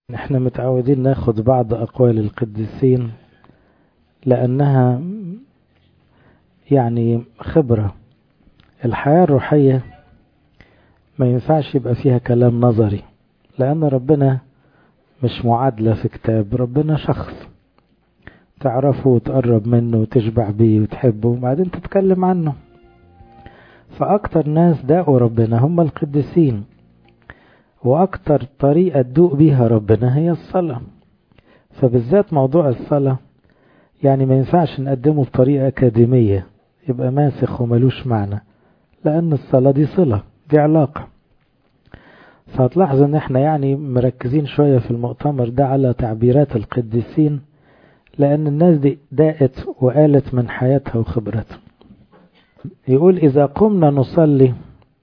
احنا متعودين ناخد بعض أقوال القديسين لأنها يعني خبرة الحياة الروحية ما ينفعش يبقى فيها كلام نظري لأن ربنا مش معادلة في كتاب ربنا شخص تعرفه وتقرب منه وتشبع بيه وتحبه وبعدين تتكلم عنه فأكتر ناس داقوا ربنا هم القديسين وأكتر طريقة تدوق بيها ربنا هي الصلاة فبالذات موضوع الصلاة يعني ما ينفعش نقدمه بطريقة أكاديمية يبقى ماسخ وملوش معنى لأن الصلاة دي صلة دي علاقة فهتلاحظوا ان احنا يعني مركزين شوية في المؤتمر ده على تعبيرات القديسين لأن الناس دي داقت وقالت من حياتها وخبرتها يقول إذا قمنا نصلي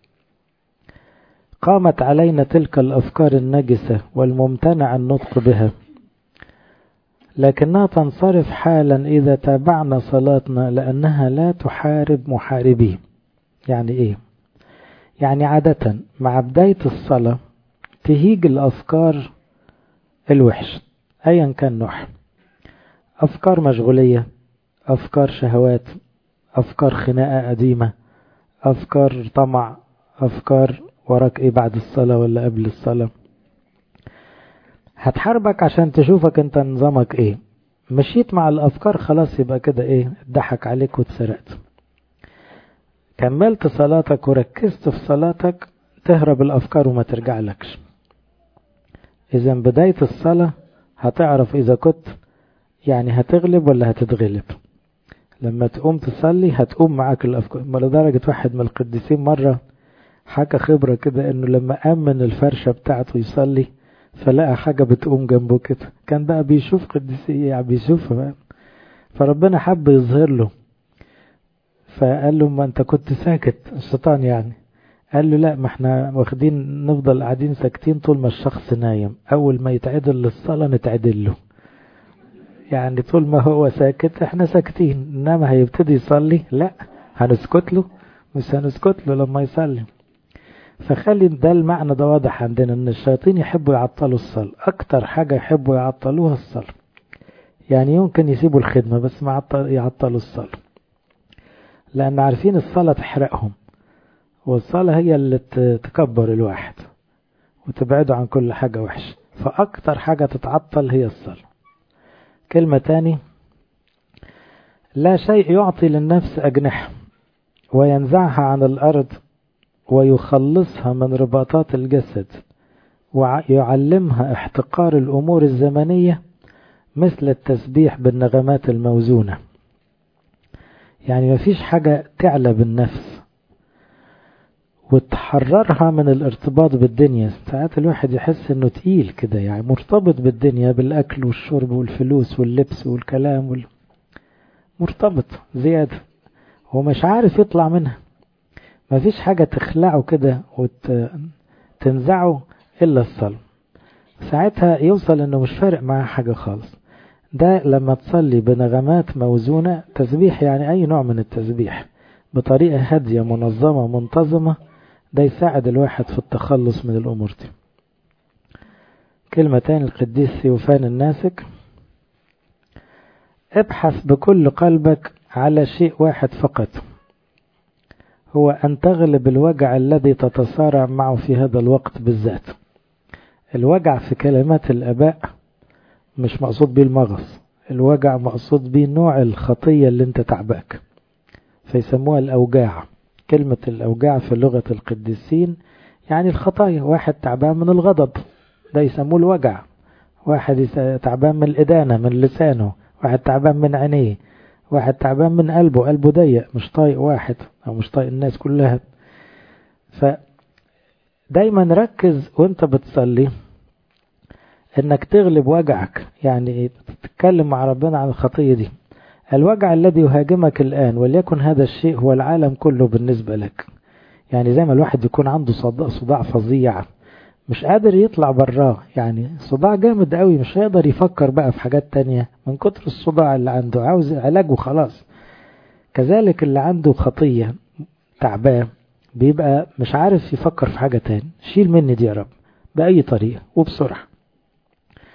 قامت علينا تلك الأفكار النجسة والممتنع النطق بها لكنها تنصرف حالا إذا تابعنا صلاتنا لأنها لا تحارب محاربيه يعني إيه؟ يعني عادة مع بداية الصلاة تهيج الأفكار الوحش أيا كان نوعها أفكار مشغولية أفكار شهوات أفكار خناقة قديمة أفكار طمع أفكار وراك إيه بعد الصلاة ولا قبل الصلاة هتحاربك عشان تشوفك انت نظامك ايه مشيت مع الأفكار خلاص يبقى كده ايه ضحك عليك واتسرقت كملت صلاتك وركزت في صلاتك تهرب الأفكار وما ترجع لكش إذا بداية الصلاة هتعرف إذا كنت يعني هتغلب ولا هتتغلب لما تقوم تصلي هتقوم معاك الأفكار ما لدرجة واحد من القديسين مرة حكى خبرة كده انه لما أمن الفرشة بتاعته يصلي فلقى حاجة بتقوم جنبه كده كان بقى بيشوف قديسية يعني بيشوفها بقى فربنا حب يظهر له فقال له ما انت كنت ساكت الشيطان يعني قال له لا ما احنا واخدين نفضل قاعدين ساكتين طول ما الشخص نايم اول ما يتعدل للصلاة نتعدل له يعني طول ما هو ساكت احنا ساكتين انما هيبتدي يصلي لا هنسكت له مش هنسكت له لما يصلي فخلي ده المعنى ده واضح عندنا ان الشياطين يحبوا يعطلوا الصلاة اكتر حاجة يحبوا يعطلوها الصلاة يعني يمكن يسيبوا الخدمة بس ما يعطلوا الصلاة لان عارفين الصلاة تحرقهم والصلاة هي اللي تكبر الواحد وتبعده عن كل حاجة وحشة فاكتر حاجة تتعطل هي الصلاة كلمة تاني لا شيء يعطي للنفس أجنحة وينزعها عن الأرض ويخلصها من رباطات الجسد ويعلمها احتقار الأمور الزمنية مثل التسبيح بالنغمات الموزونة يعني مفيش حاجة تعلى بالنفس وتحررها من الارتباط بالدنيا ساعات الواحد يحس انه تقيل كده يعني مرتبط بالدنيا بالاكل والشرب والفلوس واللبس والكلام وال... مرتبط زيادة ومش عارف يطلع منها مفيش حاجة تخلعه كده وتنزعه إلا الصلاة ساعتها يوصل انه مش فارق معاه حاجة خالص ده لما تصلي بنغمات موزونة تسبيح يعني أي نوع من التسبيح بطريقة هادية منظمة منتظمة ده يساعد الواحد في التخلص من الأمور دي كلمة تاني القديس ثيوفان الناسك ابحث بكل قلبك على شيء واحد فقط هو أن تغلب الوجع الذي تتصارع معه في هذا الوقت بالذات الوجع في كلمات الأباء مش مقصود بيه المغص الوجع مقصود بيه نوع الخطية اللي انت تعباك فيسموها الأوجاع كلمة الأوجاع في لغة القديسين يعني الخطايا واحد تعبان من الغضب ده يسموه الوجع واحد تعبان من الإدانة من لسانه واحد تعبان من عينيه واحد تعبان من قلبه قلبه ضيق مش طايق واحد أو مش طايق الناس كلها فدايما ركز وانت بتصلي انك تغلب وجعك يعني تتكلم مع ربنا عن الخطية دي الوجع الذي يهاجمك الآن وليكن هذا الشيء هو العالم كله بالنسبة لك يعني زي ما الواحد يكون عنده صداع فظيع مش قادر يطلع براه يعني صداع جامد قوي مش هيقدر يفكر بقى في حاجات تانية من كتر الصداع اللي عنده عاوز علاج وخلاص كذلك اللي عنده خطية تعبان بيبقى مش عارف يفكر في حاجة تاني شيل مني دي يا رب بأي طريقة وبسرعة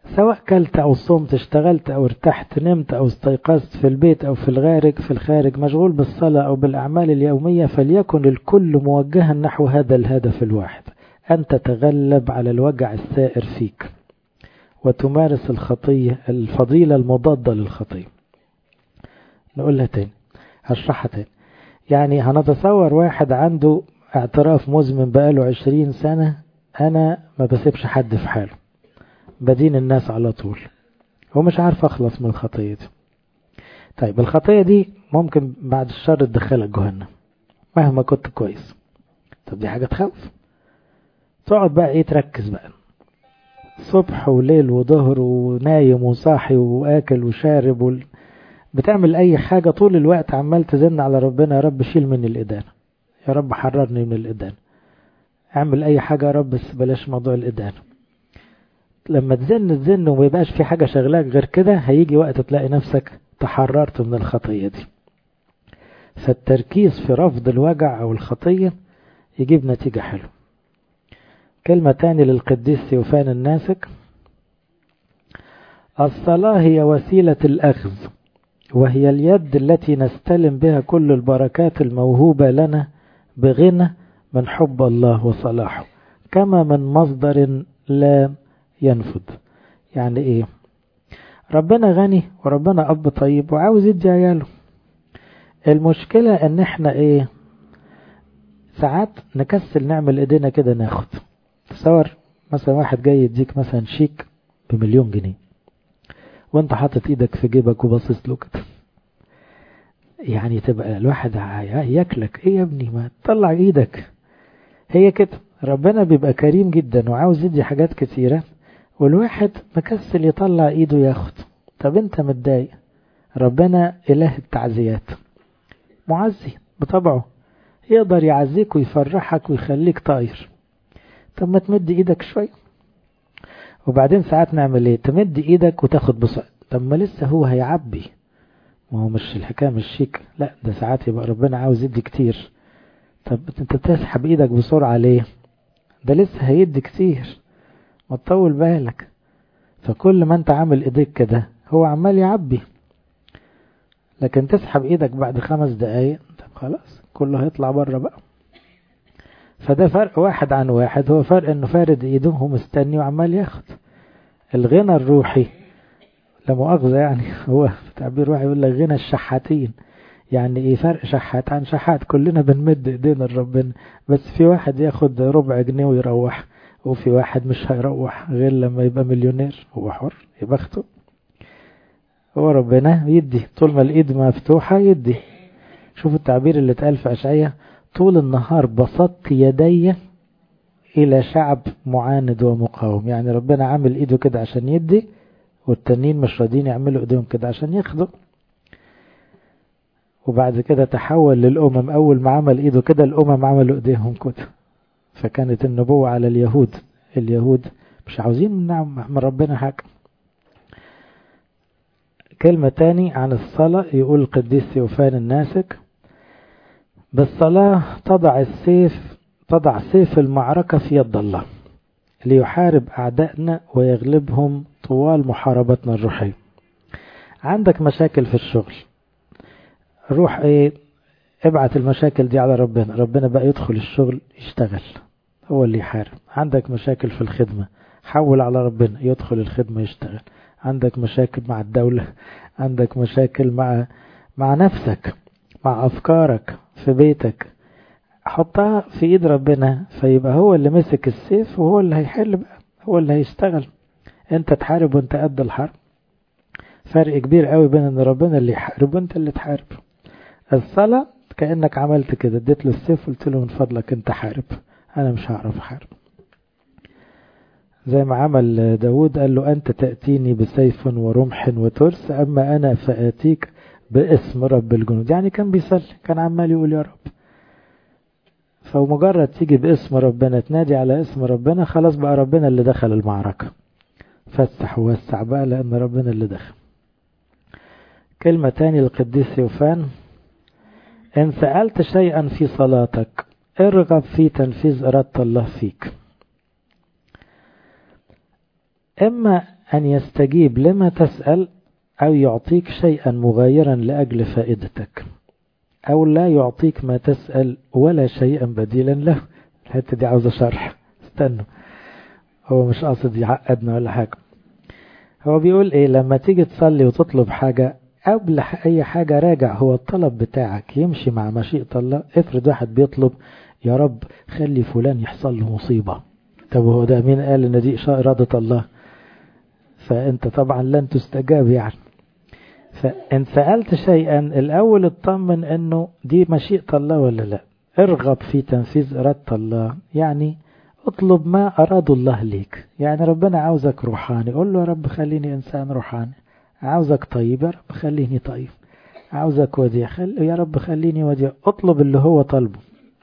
سواء كلت أو صمت اشتغلت أو ارتحت نمت أو استيقظت في البيت أو في الخارج في الخارج مشغول بالصلاة أو بالأعمال اليومية فليكن الكل موجها نحو هذا الهدف الواحد أن تتغلب على الوجع السائر فيك وتمارس الخطية الفضيلة المضادة للخطية نقولها تاني هشرحها تاني يعني هنتصور واحد عنده اعتراف مزمن بقاله عشرين سنة أنا ما بسيبش حد في حاله بدين الناس على طول ومش عارف أخلص من الخطية دي طيب الخطية دي ممكن بعد الشر تدخلك جهنم مهما كنت كويس طب دي حاجة تخوف تقعد بقى ايه تركز بقى صبح وليل وظهر ونايم وصاحي واكل وشارب وال... بتعمل اي حاجة طول الوقت عمال تزن على ربنا يا رب شيل مني الادانة يا رب حررني من الادانة اعمل اي حاجة يا رب بس بلاش موضوع الادانة لما تزن تزن وما يبقاش في حاجة شغلاك غير كده هيجي وقت تلاقي نفسك تحررت من الخطية دي فالتركيز في رفض الوجع او الخطية يجيب نتيجة حلوة كلمة تاني للقديس ثيوفان الناسك الصلاة هي وسيلة الأخذ وهي اليد التي نستلم بها كل البركات الموهوبة لنا بغنى من حب الله وصلاحه كما من مصدر لا ينفد يعني ايه ربنا غني وربنا أب طيب وعاوز يدي عياله المشكلة ان احنا ايه ساعات نكسل نعمل ايدينا كده ناخد تصور مثلا واحد جاي يديك مثلا شيك بمليون جنيه وانت حاطط ايدك في جيبك وباصص له كده يعني تبقى الواحد ياكلك ايه يا ابني ما تطلع ايدك هي كده ربنا بيبقى كريم جدا وعاوز يدي حاجات كتيرة والواحد مكسل يطلع ايده ياخد طب انت متضايق ربنا اله التعزيات معزي بطبعه يقدر يعزيك ويفرحك ويخليك طاير طب ما تمد ايدك شوية وبعدين ساعات نعمل ايه تمد ايدك وتاخد بسرعة طب ما لسه هو هيعبي ما هو مش الحكاية مش شيك لا ده ساعات يبقى ربنا عاوز يدي كتير طب انت بتسحب ايدك بسرعة ليه ده لسه هيدي كتير ما تطول بالك فكل ما انت عامل ايديك كده هو عمال يعبي لكن تسحب ايدك بعد خمس دقايق طب خلاص كله هيطلع بره بقى فده فرق واحد عن واحد هو فرق انه فارد ايده ومستني وعمال ياخد الغنى الروحي لا مؤاخذة يعني هو في تعبير واحد يقول لك غنى الشحاتين يعني ايه فرق شحات عن شحات كلنا بنمد ايدينا لربنا بس في واحد ياخد ربع جنيه ويروح وفي واحد مش هيروح غير لما يبقى مليونير هو حر يبخته هو ربنا يدي طول ما الايد مفتوحة يدي شوف التعبير اللي اتقال في اشعية طول النهار بسطت يدي الى شعب معاند ومقاوم يعني ربنا عامل ايده كده عشان يدي والتانيين مش راضيين يعملوا ايديهم كده عشان ياخدوا وبعد كده تحول للأمم أول ما عمل إيده كده الأمم عملوا إيديهم كده فكانت النبوة على اليهود اليهود مش عاوزين من نعم من ربنا حاجة كلمة تاني عن الصلاة يقول القديس ثيوفان الناسك بالصلاة تضع السيف تضع سيف المعركة في يد الله ليحارب أعدائنا ويغلبهم طوال محاربتنا الروحية عندك مشاكل في الشغل روح ايه ابعت المشاكل دي على ربنا ربنا بقى يدخل الشغل يشتغل هو اللي يحارب عندك مشاكل في الخدمة حول على ربنا يدخل الخدمة يشتغل عندك مشاكل مع الدولة عندك مشاكل مع مع نفسك مع أفكارك في بيتك حطها في ايد ربنا فيبقى هو اللي مسك السيف وهو اللي هيحل بقى هو اللي هيشتغل انت تحارب وانت قد الحرب فرق كبير قوي بين ان ربنا اللي يحارب وانت اللي تحارب الصلاة كأنك عملت كده اديت له السيف قلت له من فضلك انت حارب انا مش هعرف احارب زي ما عمل داود قال له انت تأتيني بسيف ورمح وترس اما انا فآتيك باسم رب الجنود يعني كان بيصلي كان عمال يقول يا رب فمجرد تيجي باسم ربنا تنادي على اسم ربنا خلاص بقى ربنا اللي دخل المعركة فتح ووسع بقى لأن ربنا اللي دخل كلمة تاني للقديس يوفان إن سألت شيئا في صلاتك ارغب في تنفيذ إرادة الله فيك إما أن يستجيب لما تسأل أو يعطيك شيئا مغايرا لأجل فائدتك أو لا يعطيك ما تسأل ولا شيئا بديلا له الحتة دي عاوزة شرح استنوا هو مش قاصد يعقدنا ولا حاجة هو بيقول ايه لما تيجي تصلي وتطلب حاجة قبل اي حاجة راجع هو الطلب بتاعك يمشي مع مشيئة الله افرض واحد بيطلب يا رب خلي فلان يحصل له مصيبة طب هو ده مين قال ان دي إرادة الله فانت طبعا لن تستجاب يعني فان سألت شيئا الاول اطمن انه دي مشيئة الله ولا لا ارغب في تنفيذ إرادة الله يعني اطلب ما أراد الله ليك يعني ربنا عاوزك روحاني قول له يا رب خليني إنسان روحاني عاوزك طيب يا رب خليني طيب عاوزك وديع خل... يا رب خليني وديع اطلب اللي هو طلبه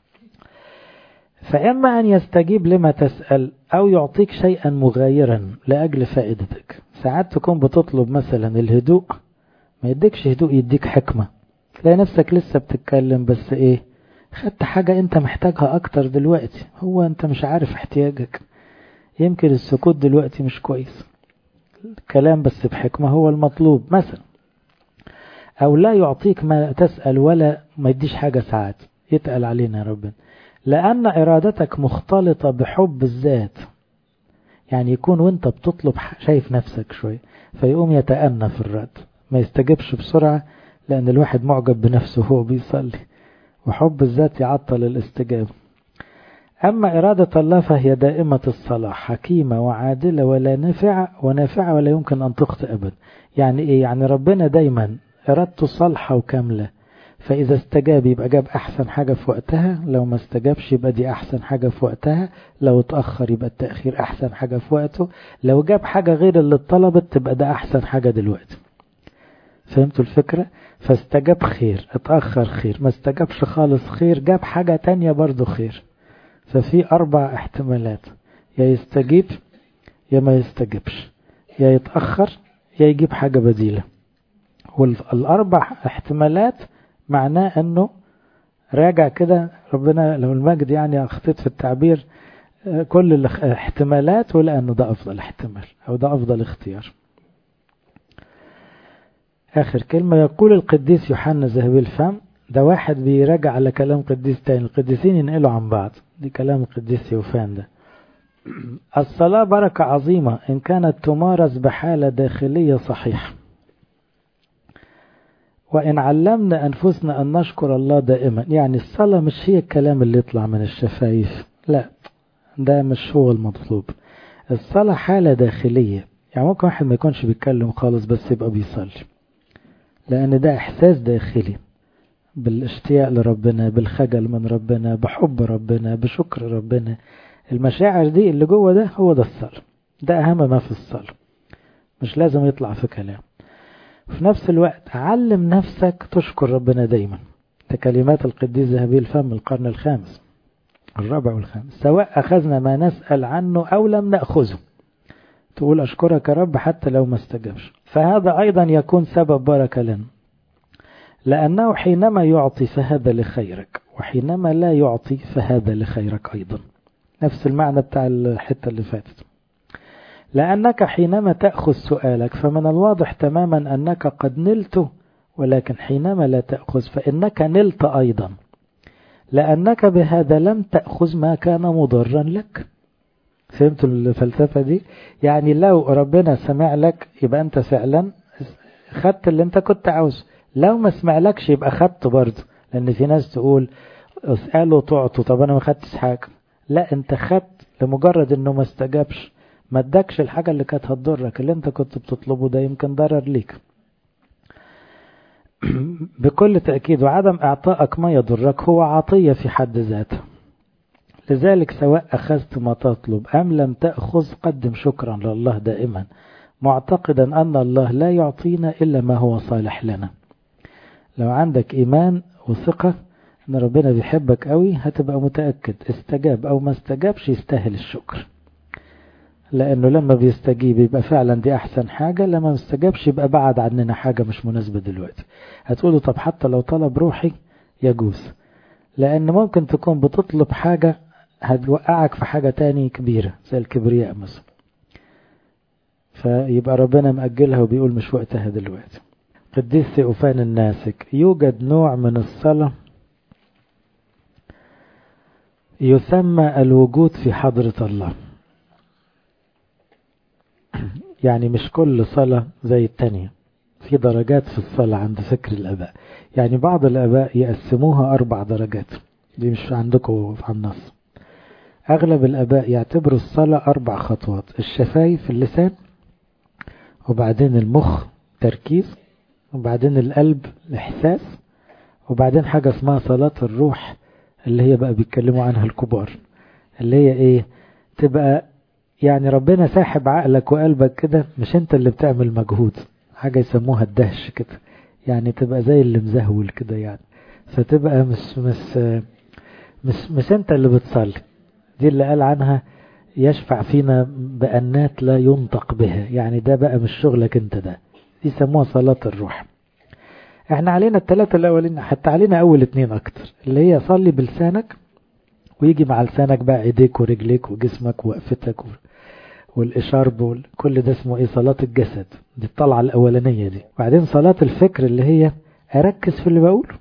فإما أن يستجيب لما تسأل أو يعطيك شيئا مغايرا لأجل فائدتك ساعات تكون بتطلب مثلا الهدوء ما يديكش هدوء يديك حكمة تلاقي نفسك لسه بتتكلم بس ايه خدت حاجة انت محتاجها اكتر دلوقتي هو انت مش عارف احتياجك يمكن السكوت دلوقتي مش كويس الكلام بس بحكمة هو المطلوب مثلا او لا يعطيك ما تسأل ولا ما يديش حاجة ساعات يتقل علينا يا ربنا لأن إرادتك مختلطة بحب الذات يعني يكون وانت بتطلب شايف نفسك شوية فيقوم يتأنى في الرد ما يستجبش بسرعة لأن الواحد معجب بنفسه وهو بيصلي وحب الذات يعطل الاستجابة أما إرادة الله فهي دائمة الصلاح حكيمة وعادلة ولا نافعة ونافعة ولا يمكن أن تخطئ أبدا يعني إيه يعني ربنا دايما إرادته صالحة وكاملة فإذا استجاب يبقى جاب أحسن حاجة في وقتها لو ما استجابش يبقى دي أحسن حاجة في وقتها لو اتأخر يبقى التأخير أحسن حاجة في وقته لو جاب حاجة غير اللي اتطلبت تبقى ده أحسن حاجة دلوقتي فهمتوا الفكرة فاستجاب خير اتأخر خير ما استجابش خالص خير جاب حاجة تانية برضو خير ففي أربع احتمالات يا يستجيب يا ما يستجيبش يا يتأخر يا يجيب حاجة بديلة والأربع احتمالات معناه أنه راجع كده ربنا لو المجد يعني أخطيت في التعبير كل الاحتمالات ولأنه ده أفضل احتمال أو ده أفضل اختيار آخر كلمة يقول القديس يوحنا ذهبي الفم ده واحد بيراجع على كلام قديس تاني القديسين ينقلوا عن بعض دي كلام القديس يوفان ده الصلاة بركة عظيمة إن كانت تمارس بحالة داخلية صحيحة وإن علمنا أنفسنا أن نشكر الله دائما يعني الصلاة مش هي الكلام اللي يطلع من الشفايف لا ده مش هو المطلوب الصلاة حالة داخلية يعني ممكن واحد ما يكونش بيتكلم خالص بس يبقى بيصلي لأن ده إحساس داخلي بالاشتياق لربنا بالخجل من ربنا بحب ربنا بشكر ربنا المشاعر دي اللي جوه ده هو ده الصلاة ده أهم ما في الصلاة مش لازم يطلع في كلام في نفس الوقت علم نفسك تشكر ربنا دايما ده كلمات القديس ذهبي الفم القرن الخامس الرابع والخامس سواء أخذنا ما نسأل عنه أو لم نأخذه تقول أشكرك يا رب حتى لو ما استجبش فهذا أيضا يكون سبب بركة لنا لأنه حينما يعطي فهذا لخيرك وحينما لا يعطي فهذا لخيرك أيضا نفس المعنى بتاع الحتة اللي فاتت لأنك حينما تأخذ سؤالك فمن الواضح تماما أنك قد نلته ولكن حينما لا تأخذ فإنك نلت أيضا لأنك بهذا لم تأخذ ما كان مضرا لك فهمتوا الفلسفة دي يعني لو ربنا سمع لك يبقى أنت فعلا خدت اللي أنت كنت عاوزه لو ما سمعلكش يبقى خدت برضه لأن في ناس تقول اسأله تعطوا طب أنا ما خدتش حاجة لا أنت خدت لمجرد أنه ما استجابش ما ادكش الحاجة اللي كانت هتضرك اللي أنت كنت بتطلبه ده يمكن ضرر ليك بكل تأكيد وعدم إعطائك ما يضرك هو عطية في حد ذاته لذلك سواء أخذت ما تطلب أم لم تأخذ قدم شكرا لله دائما معتقدا أن الله لا يعطينا إلا ما هو صالح لنا لو عندك إيمان وثقة أن ربنا بيحبك قوي هتبقى متأكد استجاب أو ما استجابش يستاهل الشكر لأنه لما بيستجيب يبقى فعلا دي أحسن حاجة لما ما استجابش يبقى بعد عننا حاجة مش مناسبة دلوقتي هتقولوا طب حتى لو طلب روحي يجوز لأن ممكن تكون بتطلب حاجة هتوقعك في حاجة تاني كبيرة زي الكبرياء مثلا فيبقى ربنا مأجلها وبيقول مش وقتها دلوقتي قديس سيوفان الناسك يوجد نوع من الصلاة يسمى الوجود في حضرة الله يعني مش كل صلاة زي التانية في درجات في الصلاة عند فكر الآباء يعني بعض الآباء يقسموها أربع درجات دي مش عندكم في النص أغلب الآباء يعتبروا الصلاة أربع خطوات الشفايف اللسان وبعدين المخ تركيز وبعدين القلب الإحساس وبعدين حاجة اسمها صلاة الروح اللي هي بقى بيتكلموا عنها الكبار اللي هي ايه تبقى يعني ربنا ساحب عقلك وقلبك كده مش انت اللي بتعمل مجهود حاجة يسموها الدهش كده يعني تبقى زي اللي مزهول كده يعني فتبقى مش مش مش مش انت اللي بتصلي دي اللي قال عنها يشفع فينا بأنات لا ينطق بها يعني ده بقى مش شغلك انت ده دي يسموها صلاة الروح احنا علينا الثلاثة الاولين حتى علينا اول اتنين اكتر اللي هي صلي بلسانك ويجي مع لسانك بقى ايديك ورجليك وجسمك ووقفتك والاشارب وكل ده اسمه ايه صلاة الجسد دي الطلعة الاولانية دي بعدين صلاة الفكر اللي هي اركز في اللي بقوله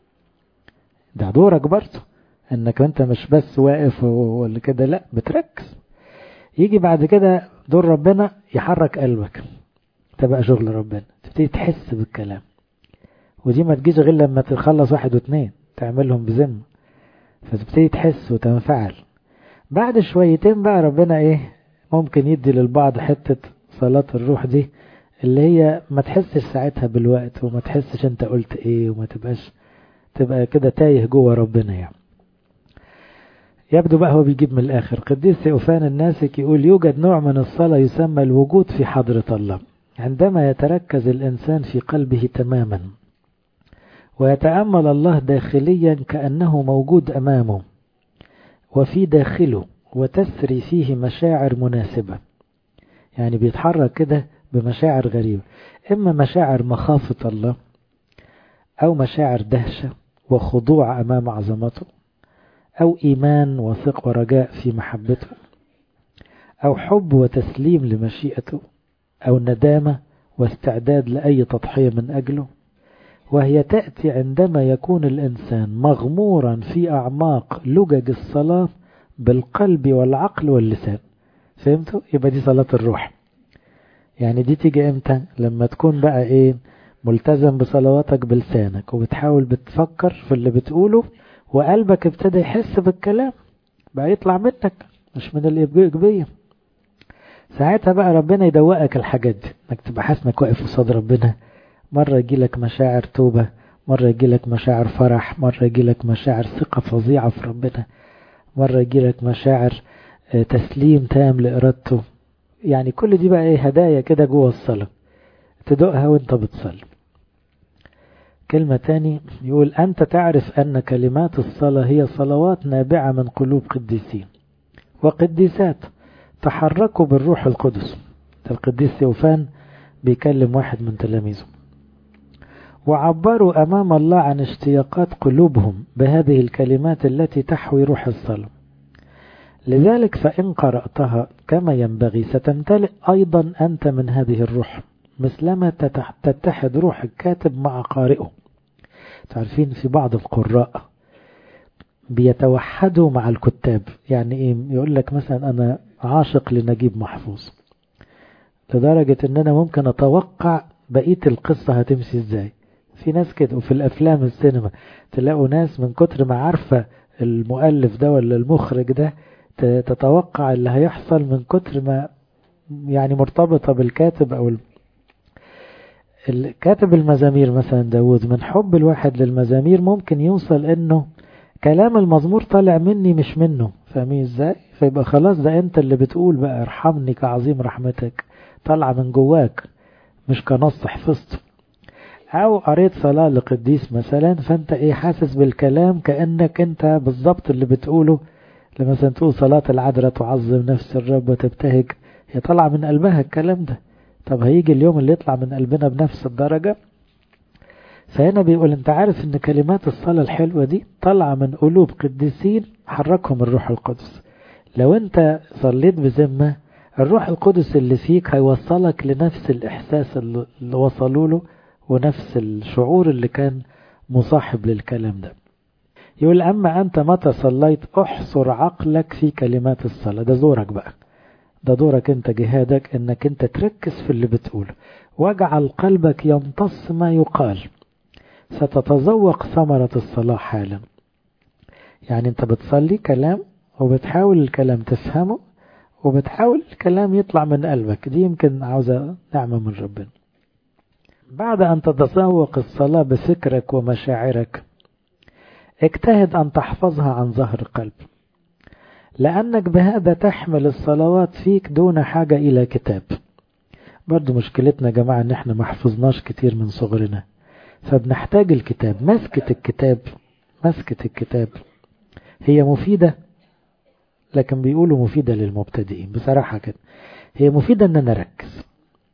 ده دورك برضه انك انت مش بس واقف ولا كده لا بتركز يجي بعد كده دور ربنا يحرك قلبك ده بقى شغل ربنا تبتدي تحس بالكلام ودي ما تجيش غير لما تخلص واحد واثنين تعملهم بذمة فتبتدي تحس وتنفعل بعد شويتين بقى ربنا ايه ممكن يدي للبعض حتة صلاة الروح دي اللي هي ما تحسش ساعتها بالوقت وما تحسش انت قلت ايه وما تبقاش تبقى كده تايه جوه ربنا يعني يبدو بقى هو بيجيب من الآخر قديس سيوفان الناسك يقول يوجد نوع من الصلاة يسمى الوجود في حضرة الله عندما يتركز الإنسان في قلبه تماما ويتأمل الله داخليا كأنه موجود أمامه وفي داخله وتسري فيه مشاعر مناسبة يعني بيتحرك كده بمشاعر غريبة إما مشاعر مخافة الله أو مشاعر دهشة وخضوع أمام عظمته أو إيمان وثق ورجاء في محبته أو حب وتسليم لمشيئته أو ندامة واستعداد لأي تضحية من أجله وهي تأتي عندما يكون الإنسان مغمورا في أعماق لجج الصلاة بالقلب والعقل واللسان فهمتوا؟ يبقى دي صلاة الروح يعني دي تيجي امتى لما تكون بقى ايه ملتزم بصلواتك بلسانك وبتحاول بتفكر في اللي بتقوله وقلبك ابتدى يحس بالكلام بقى يطلع منك مش من الإيجابية ساعتها بقى ربنا يدوقك الحاجات دي انك تبقى حاسس انك واقف قصاد ربنا مرة يجيلك مشاعر توبة مرة يجيلك مشاعر فرح مرة يجيلك مشاعر ثقة فظيعة في ربنا مرة يجيلك مشاعر تسليم تام لإرادته يعني كل دي بقى ايه هدايا كده جوه الصلاة تدوقها وانت بتصلي كلمة تاني يقول أنت تعرف أن كلمات الصلاة هي صلوات نابعة من قلوب قديسين وقديسات تحركوا بالروح القدس القديس يوفان بيكلم واحد من تلاميذه وعبروا أمام الله عن اشتياقات قلوبهم بهذه الكلمات التي تحوي روح الصلاة لذلك فإن قرأتها كما ينبغي ستمتلئ أيضا أنت من هذه الروح مثلما تتحد روح الكاتب مع قارئه تعرفين في بعض القراء بيتوحدوا مع الكتاب يعني ايه يقول لك مثلا انا عاشق لنجيب محفوظ لدرجة ان انا ممكن اتوقع بقية القصة هتمشي ازاي في ناس كده وفي الافلام السينما تلاقوا ناس من كتر ما عارفة المؤلف ده ولا المخرج ده تتوقع اللي هيحصل من كتر ما يعني مرتبطة بالكاتب او كاتب المزامير مثلا داود من حب الواحد للمزامير ممكن يوصل انه كلام المزمور طالع مني مش منه فاهمين ازاي فيبقى خلاص ده انت اللي بتقول بقى ارحمني كعظيم رحمتك طالعه من جواك مش كنص حفظته او قريت صلاة لقديس مثلا فانت ايه حاسس بالكلام كأنك انت بالظبط اللي بتقوله لما مثلا تقول صلاة العذراء تعظم نفس الرب وتبتهج هي طالعه من قلبها الكلام ده طب هيجي اليوم اللي يطلع من قلبنا بنفس الدرجة فهنا بيقول انت عارف ان كلمات الصلاة الحلوة دي طالعة من قلوب قديسين حركهم الروح القدس لو انت صليت بذمة الروح القدس اللي فيك هيوصلك لنفس الإحساس اللي وصلوا له ونفس الشعور اللي كان مصاحب للكلام ده يقول أما أنت متى صليت احصر عقلك في كلمات الصلاة ده دورك بقى ده دورك أنت جهادك أنك أنت تركز في اللي بتقوله واجعل قلبك يمتص ما يقال ستتذوق ثمرة الصلاة حالا يعني أنت بتصلي كلام وبتحاول الكلام تفهمه وبتحاول الكلام يطلع من قلبك دي يمكن عاوزة نعمة من ربنا بعد أن تتذوق الصلاة بفكرك ومشاعرك اجتهد أن تحفظها عن ظهر قلب لأنك بهذا تحمل الصلوات فيك دون حاجة إلى كتاب برضو مشكلتنا يا جماعة ان احنا ما حفظناش كتير من صغرنا فبنحتاج الكتاب مسكة الكتاب مسكة الكتاب هي مفيدة لكن بيقولوا مفيدة للمبتدئين بصراحة كده هي مفيدة ان انا اركز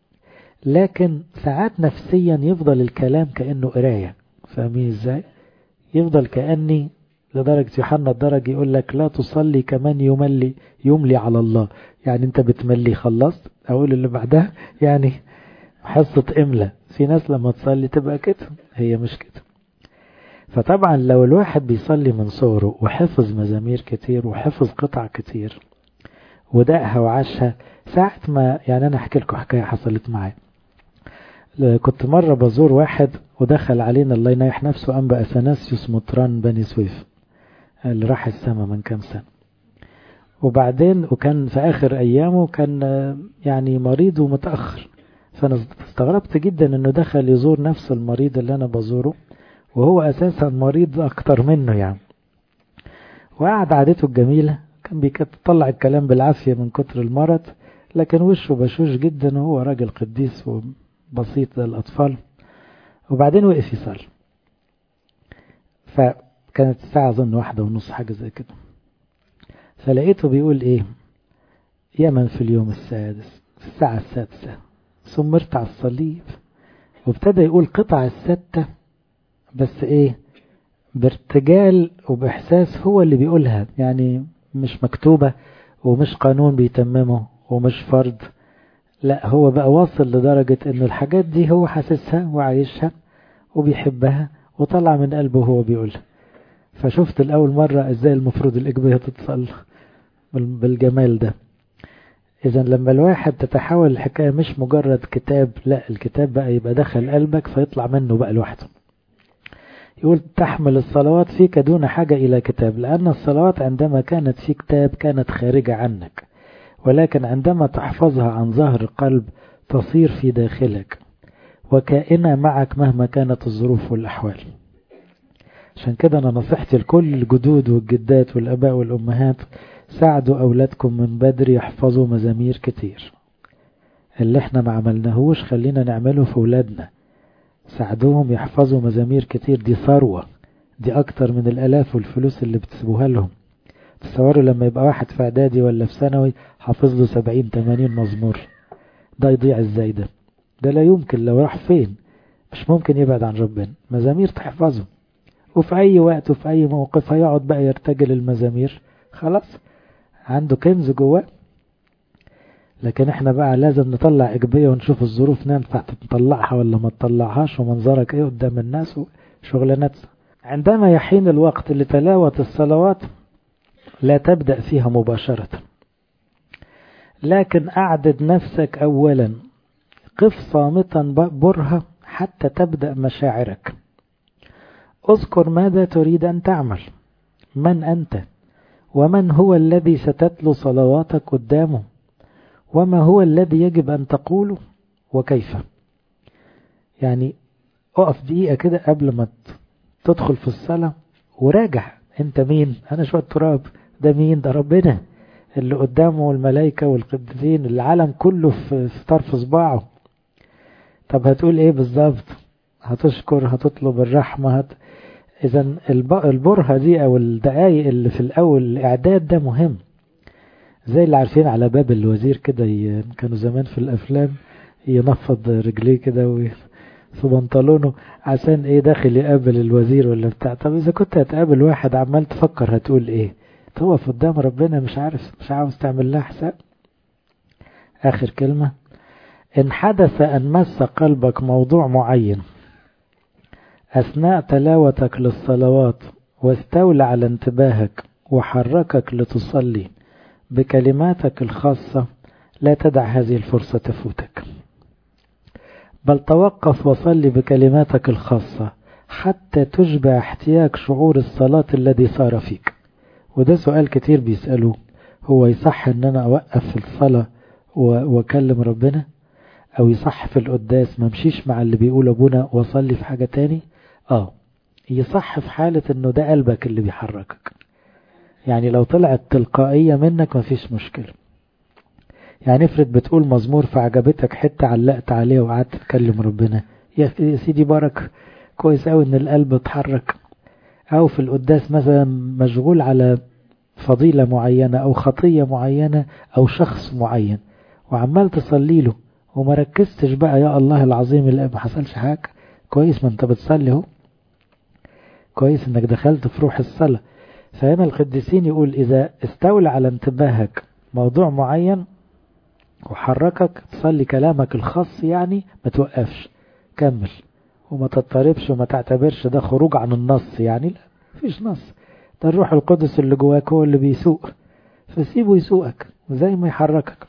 لكن ساعات نفسيا يفضل الكلام كأنه قراية فاهمين ازاي يفضل كأني لدرجة يوحنا الدرج يقول لك لا تصلي كمان يملي يملي على الله يعني انت بتملي خلصت اقول اللي بعدها يعني حصة املة في ناس لما تصلي تبقى كده هي مش كده فطبعا لو الواحد بيصلي من صغره وحفظ مزامير كتير وحفظ قطع كتير ودقها وعاشها ساعة ما يعني انا احكي لكم حكاية حصلت معايا كنت مرة بزور واحد ودخل علينا الله ينيح نفسه أنبا أثناسيوس مطران بني سويف اللي راح السما من كام سنة وبعدين وكان في آخر أيامه كان يعني مريض ومتأخر فأنا استغربت جدا أنه دخل يزور نفس المريض اللي أنا بزوره وهو أساسا مريض أكتر منه يعني وقعد عادته الجميلة كان بيطلع الكلام بالعافية من كتر المرض لكن وشه بشوش جدا وهو راجل قديس وبسيط للأطفال وبعدين وقف يصلي فكانت الساعة أظن واحدة ونص حاجة زي كده فلقيته بيقول إيه يمن في اليوم السادس في الساعة السادسة سمرت على الصليب وابتدى يقول قطع الستة بس إيه بارتجال وبإحساس هو اللي بيقولها يعني مش مكتوبة ومش قانون بيتممه ومش فرض لا هو بقى واصل لدرجة انه الحاجات دي هو حاسسها وعايشها وبيحبها وطلع من قلبه وهو بيقولها فشفت الأول مرة ازاي المفروض الإجبية تتصل بالجمال ده إذا لما الواحد تتحول الحكاية مش مجرد كتاب لا الكتاب بقى يبقى دخل قلبك فيطلع منه بقى لوحده يقول تحمل الصلوات فيك دون حاجة إلى كتاب لأن الصلوات عندما كانت في كتاب كانت خارجة عنك ولكن عندما تحفظها عن ظهر قلب تصير في داخلك وكائنة معك مهما كانت الظروف والأحوال عشان كده أنا نصيحتي لكل الجدود والجدات والأباء والأمهات ساعدوا أولادكم من بدري يحفظوا مزامير كتير اللي احنا ما عملناهوش خلينا نعمله في أولادنا ساعدوهم يحفظوا مزامير كتير دي ثروة دي أكتر من الألاف والفلوس اللي بتسيبوها لهم تصوروا لما يبقى واحد في إعدادي ولا في ثانوي حافظ له سبعين تمانين مزمور ده يضيع ازاي ده ده لا يمكن لو راح فين مش ممكن يبعد عن ربنا مزامير تحفظه وفي أي وقت وفي أي موقف هيقعد بقى يرتجل المزامير خلاص عنده كنز جواه لكن احنا بقى لازم نطلع إجبية ونشوف الظروف ننفع تطلعها ولا ما تطلعهاش ومنظرك ايه قدام الناس وشغلانات عندما يحين الوقت لتلاوة الصلوات لا تبدأ فيها مباشرة لكن أعدد نفسك أولا قف صامتا برهة حتى تبدأ مشاعرك اذكر ماذا تريد أن تعمل من أنت ومن هو الذي ستتلو صلواتك قدامه وما هو الذي يجب أن تقوله وكيف يعني اقف دقيقة كده قبل ما تدخل في الصلاة وراجع انت مين انا شوية تراب ده مين ده ربنا اللي قدامه الملائكة والقديسين العالم كله في طرف صباعه طب هتقول ايه بالظبط هتشكر هتطلب الرحمة هت... اذا البرهة دي او الدقايق اللي في الاول الاعداد ده مهم زي اللي عارفين على باب الوزير كده ي... كانوا زمان في الافلام ينفض رجليه كده و... في بنطلونه عشان ايه داخل يقابل الوزير ولا بتاع طب اذا كنت هتقابل واحد عمال تفكر هتقول ايه تقف قدام ربنا مش عارف مش عاوز تعمل لها حساب آخر كلمة إن حدث أن مس قلبك موضوع معين أثناء تلاوتك للصلوات واستولى على انتباهك وحركك لتصلي بكلماتك الخاصة لا تدع هذه الفرصة تفوتك بل توقف وصلي بكلماتك الخاصة حتى تشبع احتياج شعور الصلاة الذي صار فيك وده سؤال كتير بيسألوه هو يصح ان انا اوقف في الصلاة واكلم ربنا او يصح في القداس ما مشيش مع اللي بيقول ابونا واصلي في حاجة تاني اه يصح في حالة انه ده قلبك اللي بيحركك يعني لو طلعت تلقائية منك مفيش مشكلة يعني افرض بتقول مزمور فعجبتك حتة علقت عليه وقعدت تكلم ربنا يا سيدي بارك كويس قوي ان القلب اتحرك او في القداس مثلا مشغول على فضيلة معينة او خطية معينة او شخص معين وعمال تصلي له وما ركزتش بقى يا الله العظيم اللي ما حصلش حاجة كويس ما انت بتصلي اهو كويس انك دخلت في روح الصلاة فهنا القديسين يقول اذا استولى على انتباهك موضوع معين وحركك تصلي كلامك الخاص يعني ما توقفش كمل وما تضطربش وما تعتبرش ده خروج عن النص يعني لا مفيش نص ده الروح القدس اللي جواك هو اللي بيسوق فسيبه يسوقك زي ما يحركك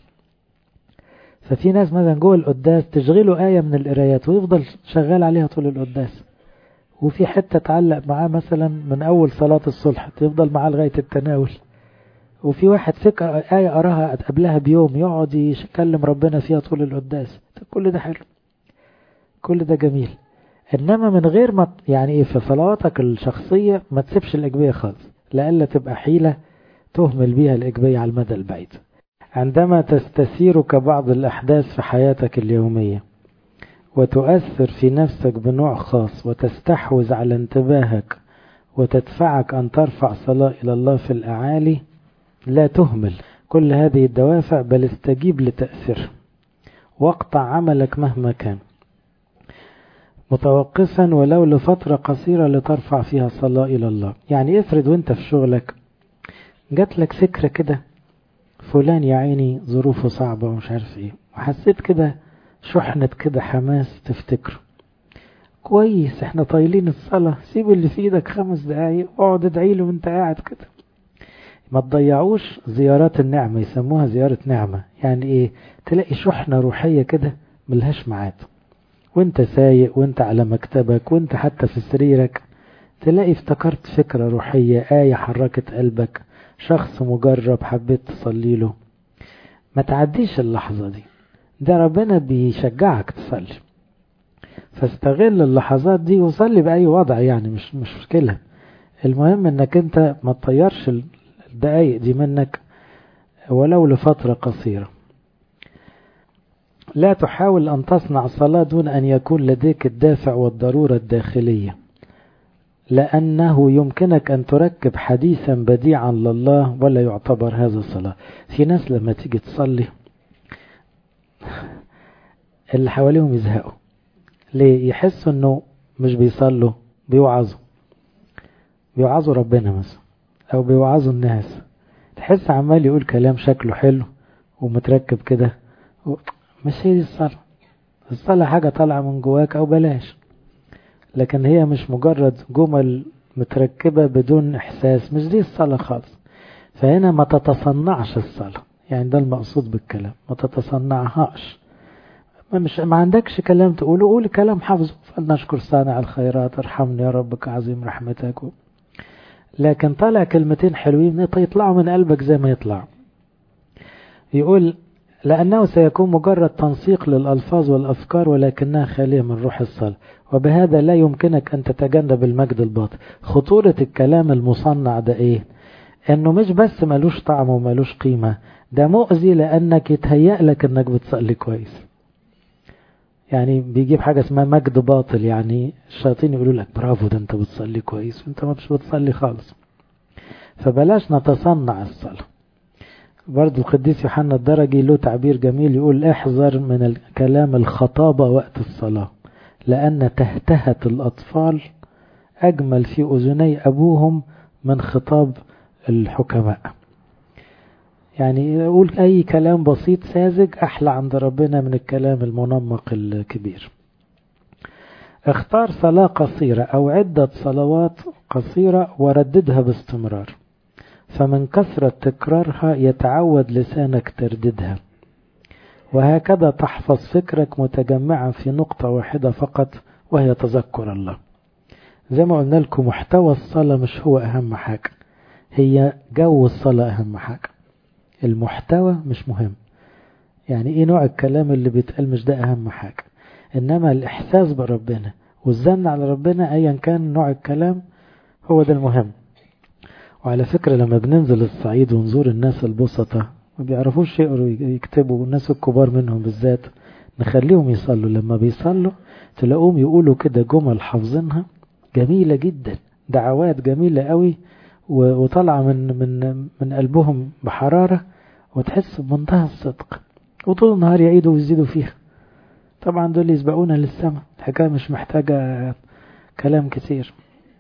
ففي ناس مثلا جوه القداس تشغله آية من القرايات ويفضل شغال عليها طول القداس وفي حتة تعلق معاه مثلا من أول صلاة الصلح تفضل معاه لغاية التناول وفي واحد فكر آية قراها قبلها بيوم يقعد يكلم ربنا فيها طول القداس كل ده حلو كل ده جميل إنما من غير ما يعني إيه في صلواتك الشخصية ما تسيبش الإجبية خالص لألا تبقى حيلة تهمل بيها الإجبية على المدى البعيد عندما تستثيرك بعض الأحداث في حياتك اليومية وتؤثر في نفسك بنوع خاص وتستحوذ على انتباهك وتدفعك أن ترفع صلاة إلى الله في الأعالي لا تهمل كل هذه الدوافع بل استجيب لتأثير واقطع عملك مهما كان متوقفا ولو لفترة قصيرة لترفع فيها صلاة إلى الله يعني افرض وانت في شغلك جات لك فكرة كده فلان يا عيني ظروفه صعبة ومش عارف ايه وحسيت كده شحنة كده حماس تفتكره كويس احنا طايلين الصلاة سيب اللي في ايدك خمس دقايق واقعد ادعي له وانت قاعد كده ما تضيعوش زيارات النعمة يسموها زيارة نعمة يعني ايه تلاقي شحنة روحية كده ملهاش معاد وانت سايق وانت على مكتبك وانت حتى في سريرك تلاقي افتكرت فكرة روحية آية حركت قلبك شخص مجرب حبيت تصلي له ما تعديش اللحظة دي ده ربنا بيشجعك تصلي فاستغل اللحظات دي وصلي بأي وضع يعني مش مش مشكلة المهم انك انت ما تطيرش الدقايق دي منك ولو لفترة قصيرة لا تحاول أن تصنع صلاة دون أن يكون لديك الدافع والضرورة الداخلية لأنه يمكنك أن تركب حديثا بديعا لله ولا يعتبر هذا صلاة في ناس لما تيجي تصلي اللي حواليهم يزهقوا ليه يحسوا انه مش بيصلوا بيوعظوا بيوعظوا ربنا مثلا او بيوعظوا الناس تحس عمال يقول كلام شكله حلو ومتركب كده مش هي دي الصلاة الصلاة حاجة طالعة من جواك او بلاش لكن هي مش مجرد جمل متركبة بدون احساس مش دي الصلاة خالص فهنا ما تتصنعش الصلاة يعني ده المقصود بالكلام ما تتصنعهاش ما مش ما عندكش كلام تقوله قول كلام حافظه فلنشكر صانع الخيرات ارحمني يا ربك عظيم رحمتك لكن طالع كلمتين حلوين يطلعوا من قلبك زي ما يطلعوا يقول لأنه سيكون مجرد تنسيق للألفاظ والأفكار ولكنها خالية من روح الصلاة وبهذا لا يمكنك أن تتجنب المجد الباطل خطورة الكلام المصنع ده إيه انه مش بس ملوش طعم وملوش قيمة ده مؤذي لانك يتهيأ لك انك بتصلي كويس يعني بيجيب حاجة اسمها مجد باطل يعني الشياطين يقولوا لك برافو ده انت بتصلي كويس وانت ما مش بتصلي خالص فبلاش نتصنع الصلاة برضو القديس يوحنا الدرجي له تعبير جميل يقول احذر من الكلام الخطابة وقت الصلاة لأن تهتهة الأطفال أجمل في أذني أبوهم من خطاب الحكماء يعني أقول أي كلام بسيط ساذج أحلى عند ربنا من الكلام المنمق الكبير اختار صلاة قصيرة أو عدة صلوات قصيرة ورددها باستمرار فمن كثرة تكرارها يتعود لسانك ترددها وهكذا تحفظ فكرك متجمعا في نقطة واحدة فقط وهي تذكر الله زي ما قلنا لكم محتوى الصلاة مش هو أهم حاجة هي جو الصلاة أهم حاجة المحتوى مش مهم يعني ايه نوع الكلام اللي بيتقال مش ده أهم حاجة إنما الإحساس بربنا والزن على ربنا أيا كان نوع الكلام هو ده المهم وعلى فكرة لما بننزل الصعيد ونزور الناس البسطة ما بيعرفوش يقروا يكتبوا والناس الكبار منهم بالذات نخليهم يصلوا لما بيصلوا تلاقوهم يقولوا كده جمل حافظينها جميلة جدا دعوات جميلة قوي وطالعة من من من قلبهم بحرارة وتحس بمنتهى الصدق وطول النهار يعيدوا ويزيدوا فيها طبعا دول يسبقونا للسماء الحكاية مش محتاجة كلام كتير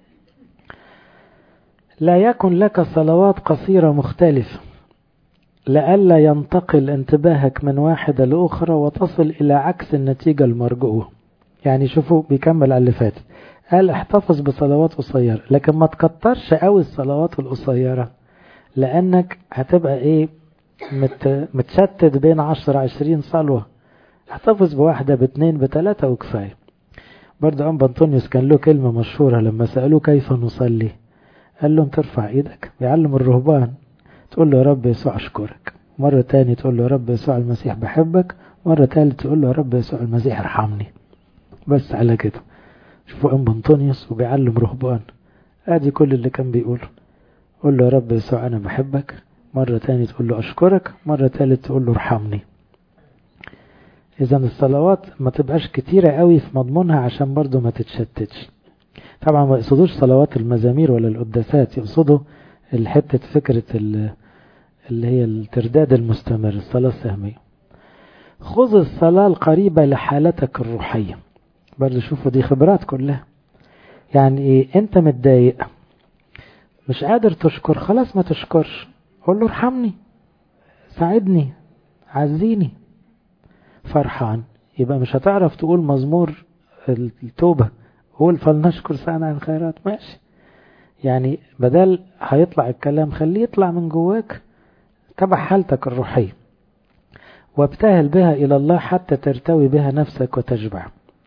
لا يكن لك صلوات قصيرة مختلفة لئلا ينتقل انتباهك من واحدة لأخرى وتصل إلى عكس النتيجة المرجوة يعني شوفوا بيكمل على اللي فات قال احتفظ بصلوات قصيرة لكن ما تكترش قوي الصلوات القصيرة لأنك هتبقى ايه مت متشتت بين عشر عشرين صلوة احتفظ بواحدة باتنين بتلاتة وكفاية برضه أم بنطونيوس كان له كلمة مشهورة لما سألوه كيف نصلي قال لهم ترفع ايدك بيعلم الرهبان تقول له يا رب يسوع أشكرك مرة تاني تقول له يا رب يسوع المسيح بحبك مرة تالت تقول له يا رب يسوع المسيح ارحمني بس على كده شوفوا ام بنطونيوس وبيعلم رهبان ادي كل اللي كان بيقوله قول له يا رب يسوع انا بحبك مرة تاني تقول له اشكرك مرة تالت تقول له ارحمني اذا الصلوات ما تبقاش كتيرة قوي في مضمونها عشان برضو ما تتشتتش طبعا ما يقصدوش صلوات المزامير ولا القداسات يقصدوا الحتة فكرة اللي هي الترداد المستمر الصلاة السهمية خذ الصلاة القريبة لحالتك الروحية برضه شوفوا دي خبرات كلها يعني ايه انت متضايق مش قادر تشكر خلاص ما تشكرش قول له ارحمني ساعدني عزيني فرحان يبقى مش هتعرف تقول مزمور التوبة قول فلنشكر سعنا عن الخيرات ماشي يعني بدل هيطلع الكلام خليه يطلع من جواك تبع حالتك الروحية وابتهل بها إلى الله حتى ترتوي بها نفسك وتشبع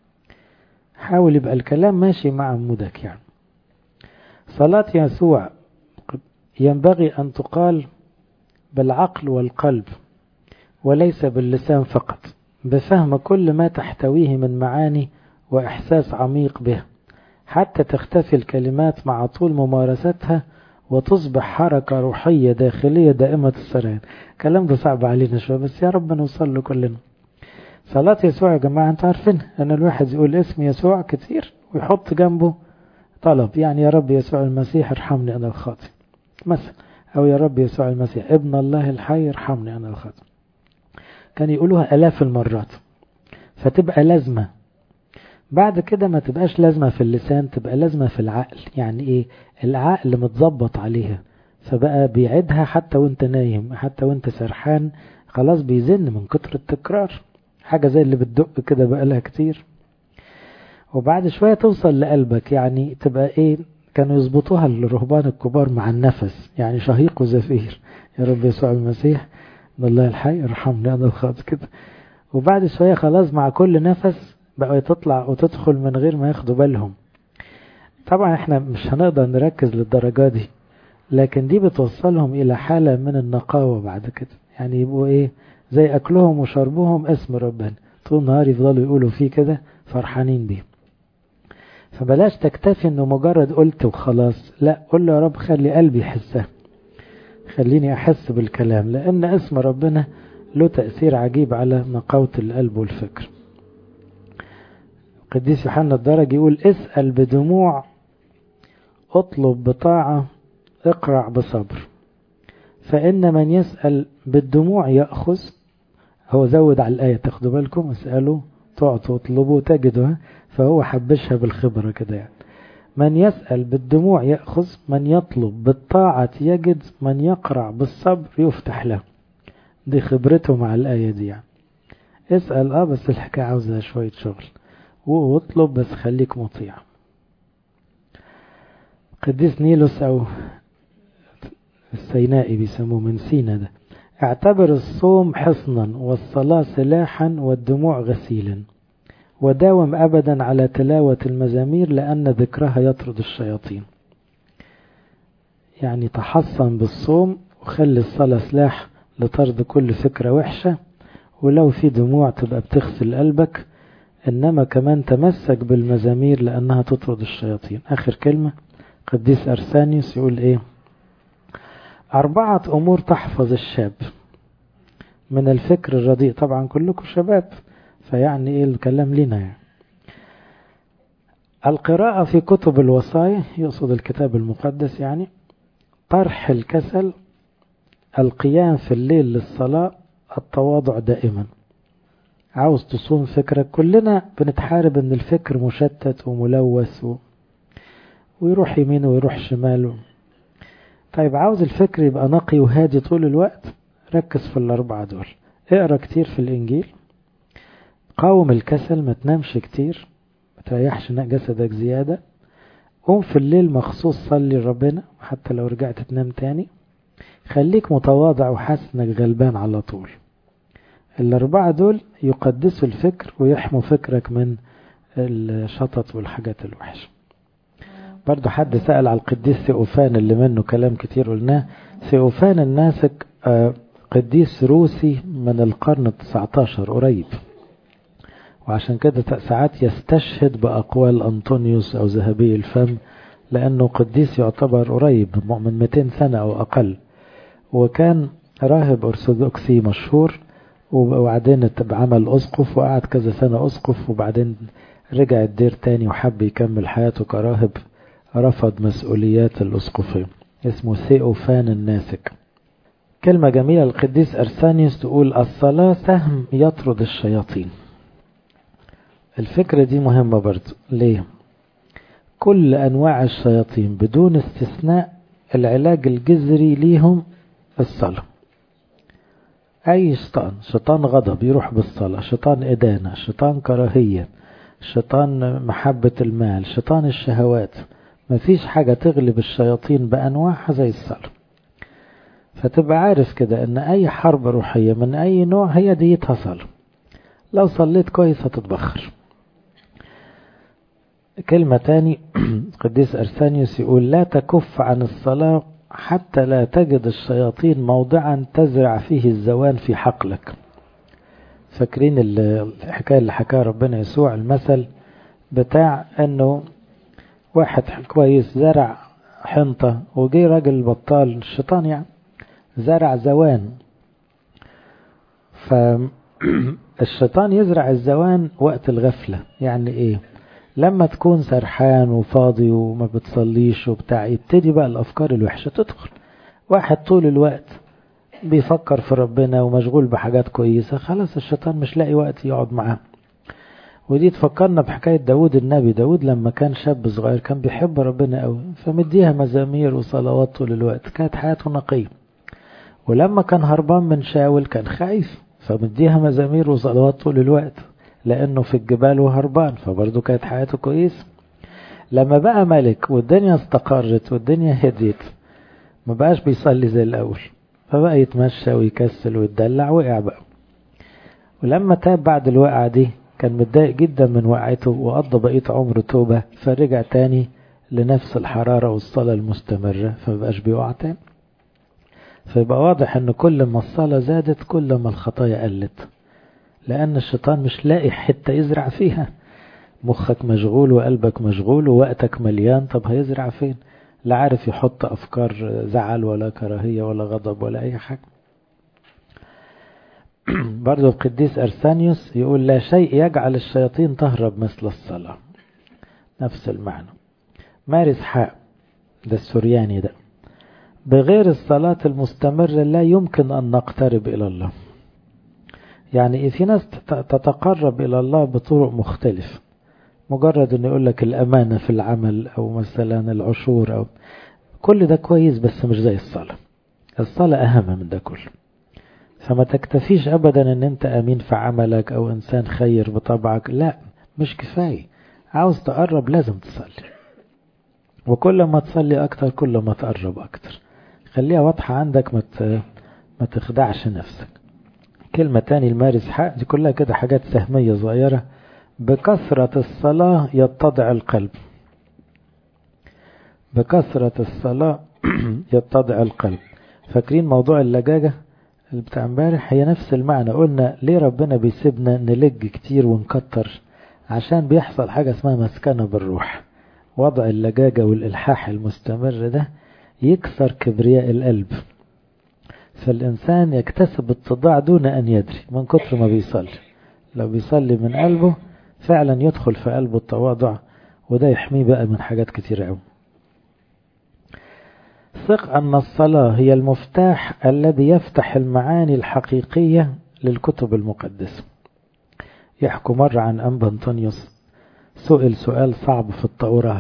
حاول يبقى الكلام ماشي مع مودك يعني صلاة يسوع ينبغي أن تقال بالعقل والقلب وليس باللسان فقط بفهم كل ما تحتويه من معاني وإحساس عميق به حتى تختفي الكلمات مع طول ممارستها وتصبح حركة روحية داخلية دائمة السريان الكلام ده صعب علينا شوية بس يا رب نوصل له كلنا صلاة يسوع يا جماعة انتوا عارفين ان الواحد يقول اسم يسوع كتير ويحط جنبه طلب يعني يا رب يسوع المسيح ارحمني انا الخاطئ مثلا او يا رب يسوع المسيح ابن الله الحي ارحمني انا الخاطئ كان يقولوها الاف المرات فتبقى لازمة بعد كده ما تبقاش لازمة في اللسان تبقى لازمة في العقل يعني ايه العقل متظبط عليها فبقى بيعيدها حتى وانت نايم حتى وانت سرحان خلاص بيزن من كتر التكرار حاجة زي اللي بتدق كده بقى لها كتير وبعد شوية توصل لقلبك يعني تبقى ايه كانوا يظبطوها الرهبان الكبار مع النفس يعني شهيق وزفير يا رب يسوع المسيح ان الله الحي ارحمني انا الخاطئ كده وبعد شوية خلاص مع كل نفس بقوا تطلع وتدخل من غير ما ياخدوا بالهم طبعا احنا مش هنقدر نركز للدرجة دي لكن دي بتوصلهم الى حالة من النقاوة بعد كده يعني يبقوا ايه زي اكلهم وشربهم اسم ربنا طول النهار يفضلوا يقولوا فيه كده فرحانين بيه فبلاش تكتفي انه مجرد قلت وخلاص لا قول له يا رب خلي قلبي يحسها خليني احس بالكلام لان اسم ربنا له تأثير عجيب على نقاوة القلب والفكر القديس يوحنا الدرج يقول اسأل بدموع اطلب بطاعة اقرع بصبر فإن من يسأل بالدموع يأخذ هو زود على الآية تاخدوا بالكم اسألوا تعطوا اطلبوا تجدوا فهو حبشها بالخبرة كده يعني من يسأل بالدموع يأخذ من يطلب بالطاعة يجد من يقرع بالصبر يفتح له دي خبرته مع الآية دي يعني اسأل اه بس الحكاية عاوزة شوية شغل واطلب بس خليك مطيع قديس نيلوس أو السينائي بيسموه من سينا ده اعتبر الصوم حصنا والصلاة سلاحا والدموع غسيلا وداوم أبدا على تلاوة المزامير لأن ذكرها يطرد الشياطين يعني تحصن بالصوم وخلي الصلاة سلاح لطرد كل فكرة وحشة ولو في دموع تبقى بتغسل قلبك إنما كمان تمسك بالمزامير لأنها تطرد الشياطين آخر كلمة قديس أرسانيوس يقول إيه أربعة أمور تحفظ الشاب من الفكر الرديء طبعا كلكم شباب فيعني إيه الكلام لنا يعني القراءة في كتب الوصايا يقصد الكتاب المقدس يعني طرح الكسل القيام في الليل للصلاة التواضع دائما عاوز تصوم فكرك كلنا بنتحارب ان الفكر مشتت وملوث و... ويروح يمين ويروح شمال طيب عاوز الفكر يبقى نقي وهادي طول الوقت ركز في الأربعة دول اقرا كتير في الإنجيل قاوم الكسل ما تنامش كتير ما تريحش جسدك زيادة قوم في الليل مخصوص صلي لربنا حتى لو رجعت تنام تاني خليك متواضع وحاسس انك غلبان على طول الأربعة دول يقدسوا الفكر ويحموا فكرك من الشطط والحاجات الوحشة برضو حد سأل على القديس ثيوفان اللي منه كلام كتير قلناه ثيوفان الناسك قديس روسي من القرن التسعة عشر قريب وعشان كده ساعات يستشهد بأقوال أنطونيوس أو ذهبي الفم لأنه قديس يعتبر قريب من 200 سنة أو أقل وكان راهب أرثوذكسي مشهور وبعدين عمل أسقف وقعد كذا سنة أسقف وبعدين رجع الدير تاني وحب يكمل حياته كراهب رفض مسؤوليات الأسقفية اسمه ثيوفان الناسك كلمة جميلة القديس أرسانيوس تقول الصلاة سهم يطرد الشياطين الفكرة دي مهمة برضو ليه كل أنواع الشياطين بدون استثناء العلاج الجذري ليهم الصلاة أي شيطان شيطان غضب يروح بالصلاة شيطان إدانة شيطان كراهية شيطان محبة المال شيطان الشهوات مفيش حاجة تغلب الشياطين بأنواعها زي الصلاة فتبقى عارف كده ان اي حرب روحية من اي نوع هي ديتها صلاة لو صليت كويس هتتبخر كلمة تاني قديس أرسانيوس يقول لا تكف عن الصلاة حتى لا تجد الشياطين موضعا تزرع فيه الزوان في حقلك فاكرين الحكاية اللي حكاها ربنا يسوع المثل بتاع انه واحد كويس زرع حنطة وجي راجل بطال الشيطان يعني زرع زوان فالشيطان يزرع الزوان وقت الغفلة يعني ايه لما تكون سرحان وفاضي وما بتصليش وبتاع يبتدي بقى الافكار الوحشة تدخل واحد طول الوقت بيفكر في ربنا ومشغول بحاجات كويسة خلاص الشيطان مش لاقي وقت يقعد معاه ودي تفكرنا بحكاية داود النبي داود لما كان شاب صغير كان بيحب ربنا قوي فمديها مزامير وصلوات طول الوقت كانت حياته نقية ولما كان هربان من شاول كان خايف فمديها مزامير وصلوات طول الوقت لأنه في الجبال وهربان فبرضه كانت حياته كويس لما بقى ملك والدنيا استقرت والدنيا هديت ما بقاش بيصلي زي الأول فبقى يتمشى ويكسل ويتدلع وقع بقى ولما تاب بعد الوقعة دي كان متضايق جدا من وقعته وقضى بقية عمره توبة فرجع تاني لنفس الحرارة والصلاة المستمرة فمبقاش بيقع تاني فيبقى واضح ان كل ما الصلاة زادت كل ما الخطايا قلت لأن الشيطان مش لاقي حتة يزرع فيها مخك مشغول وقلبك مشغول ووقتك مليان طب هيزرع فين لا عارف يحط أفكار زعل ولا كراهية ولا غضب ولا أي حاجة برضو القديس أرسانيوس يقول لا شيء يجعل الشياطين تهرب مثل الصلاة نفس المعنى مارس حاء ده السورياني ده بغير الصلاة المستمرة لا يمكن أن نقترب إلى الله يعني في ناس تتقرب إلى الله بطرق مختلفة مجرد أن يقول لك الأمانة في العمل أو مثلا العشور أو كل ده كويس بس مش زي الصلاة الصلاة أهم من ده كله فما تكتفيش ابدا ان انت امين في عملك او انسان خير بطبعك لا مش كفاية عاوز تقرب لازم تصلي وكل ما تصلي اكتر كل ما تقرب اكتر خليها واضحة عندك ما ما تخدعش نفسك كلمة تاني المارس حق دي كلها كده حاجات سهمية صغيرة بكثرة الصلاة يتضع القلب بكثرة الصلاة يتضع القلب فاكرين موضوع اللجاجة اللي بتاع امبارح هي نفس المعنى قلنا ليه ربنا بيسيبنا نلج كتير ونكتر عشان بيحصل حاجة اسمها مسكنة بالروح وضع اللجاجة والإلحاح المستمر ده يكسر كبرياء القلب فالإنسان يكتسب التضاع دون أن يدري من كتر ما بيصلي لو بيصلي من قلبه فعلا يدخل في قلبه التواضع وده يحميه بقى من حاجات كتير قوي ثق أن الصلاة هي المفتاح الذي يفتح المعاني الحقيقية للكتب المقدسة يحكوا مرة عن أنبا أنطونيوس سئل سؤال صعب في التوراة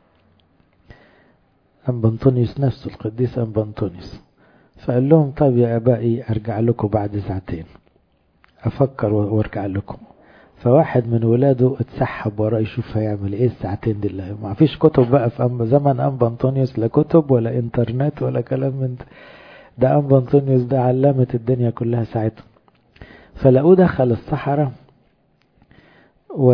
أنبا أنطونيوس نفسه القديس أنبا أنطونيوس فقال لهم طيب يا أبائي أرجع لكم بعد ساعتين أفكر وأرجع لكم فواحد من ولاده اتسحب وراه يشوف هيعمل ايه الساعتين دي اللي ما فيش كتب بقى في أم زمن أنبا أنطونيوس لا كتب ولا انترنت ولا كلام من ده ده أنبا أنطونيوس ده علامة الدنيا كلها ساعتها فلقوه دخل الصحراء و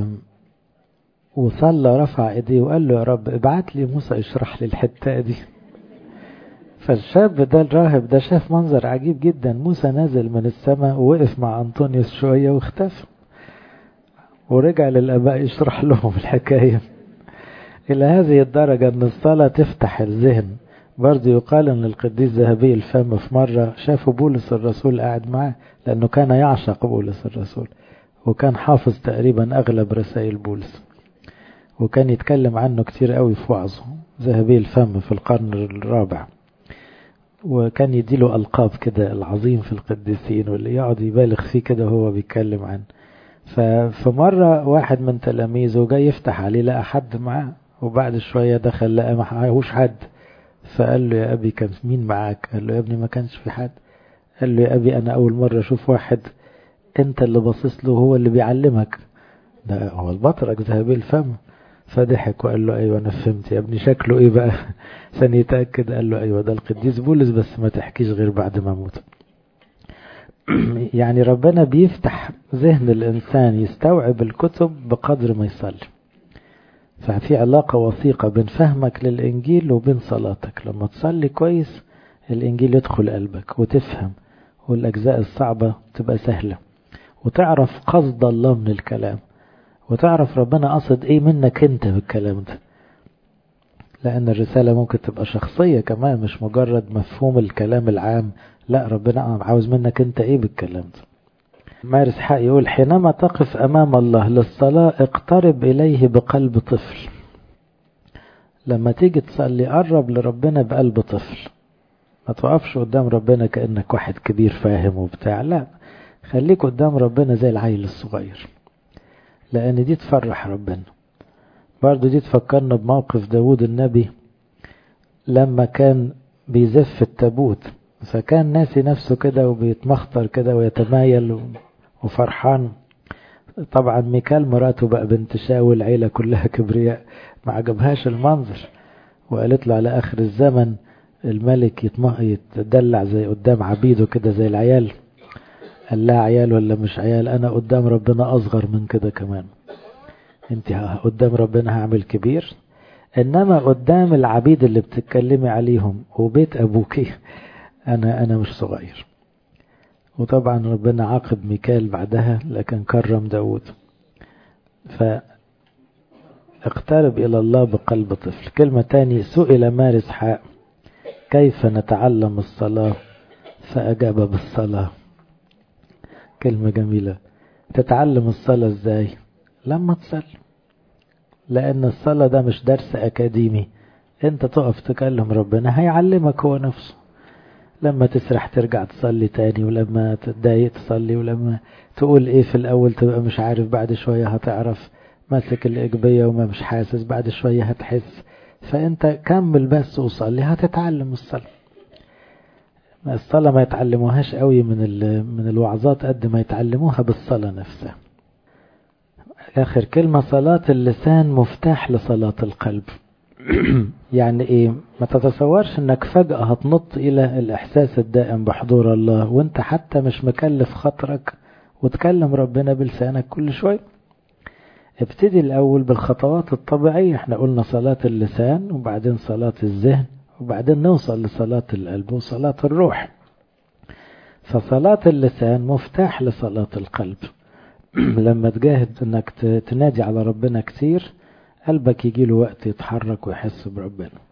وصلى رفع ايديه وقال له يا رب ابعت لي موسى يشرح لي الحته دي فالشاب ده الراهب ده شاف منظر عجيب جدا موسى نازل من السماء ووقف مع أنطونيوس شوية واختفى ورجع للآباء يشرح لهم الحكاية إلى هذه الدرجة أن الصلاة تفتح الذهن برضه يقال أن القديس ذهبي الفم في مرة شافوا بولس الرسول قاعد معاه لأنه كان يعشق بولس الرسول وكان حافظ تقريبا أغلب رسائل بولس وكان يتكلم عنه كتير قوي في وعظه ذهبي الفم في القرن الرابع وكان يديله ألقاب كده العظيم في القديسين واللي يقعد يبالغ فيه كده وهو بيتكلم عنه فمرة واحد من تلاميذه جاي يفتح عليه لقى حد معاه وبعد شوية دخل لقى معهوش حد فقال له يا أبي كان مين معاك قال له يا ابني ما كانش في حد قال له يا أبي أنا أول مرة أشوف واحد أنت اللي باصص له هو اللي بيعلمك ده هو البطرك ذهبي الفم فضحك وقال له ايوه انا فهمت يا ابني شكله ايه بقى عشان يتاكد قال له ايوه ده القديس بولس بس ما تحكيش غير بعد ما اموت يعني ربنا بيفتح ذهن الانسان يستوعب الكتب بقدر ما يصلي ففي علاقة وثيقة بين فهمك للإنجيل وبين صلاتك لما تصلي كويس الإنجيل يدخل قلبك وتفهم والأجزاء الصعبة تبقى سهلة وتعرف قصد الله من الكلام وتعرف ربنا قصد ايه منك انت بالكلام ده لان الرسالة ممكن تبقى شخصية كمان مش مجرد مفهوم الكلام العام لا ربنا عاوز منك انت ايه بالكلام ده مارس حق يقول حينما تقف امام الله للصلاة اقترب اليه بقلب طفل لما تيجي تصلي قرب لربنا بقلب طفل ما توقفش قدام ربنا كأنك واحد كبير فاهم وبتاع لا خليك قدام ربنا زي العيل الصغير لأن دي تفرح ربنا برضو دي تفكرنا بموقف داود النبي لما كان بيزف التابوت فكان ناسي نفسه كده وبيتمخطر كده ويتمايل وفرحان طبعا ميكال مراته بقى بنت شاول العيلة كلها كبرياء ما عجبهاش المنظر وقالت له على آخر الزمن الملك يتدلع زي قدام عبيده كده زي العيال قال لا عيال ولا مش عيال انا قدام ربنا اصغر من كده كمان انت قدام ربنا هعمل كبير انما قدام العبيد اللي بتتكلمي عليهم وبيت ابوكي انا انا مش صغير وطبعا ربنا عاقب ميكال بعدها لكن كرم داود ف اقترب الى الله بقلب طفل كلمة تاني سئل مارس حاء كيف نتعلم الصلاة فأجاب بالصلاة كلمة جميلة تتعلم الصلاة ازاي لما تصلي لأن الصلاة ده مش درس أكاديمي انت تقف تكلم ربنا هيعلمك هو نفسه لما تسرح ترجع تصلي تاني ولما تتضايق تصلي ولما تقول ايه في الأول تبقى مش عارف بعد شوية هتعرف ماسك الإجبية وما مش حاسس بعد شوية هتحس فانت كمل بس وصلي هتتعلم الصلاة الصلاة ما يتعلموهاش قوي من من الوعظات قد ما يتعلموها بالصلاة نفسها آخر كلمة صلاة اللسان مفتاح لصلاة القلب يعني ايه ما تتصورش انك فجأة هتنط الى الاحساس الدائم بحضور الله وانت حتى مش مكلف خاطرك وتكلم ربنا بلسانك كل شوية ابتدي الاول بالخطوات الطبيعية احنا قلنا صلاة اللسان وبعدين صلاة الذهن وبعدين نوصل لصلاة القلب وصلاة الروح فصلاة اللسان مفتاح لصلاة القلب لما تجاهد انك تنادي على ربنا كتير قلبك يجي له وقت يتحرك ويحس بربنا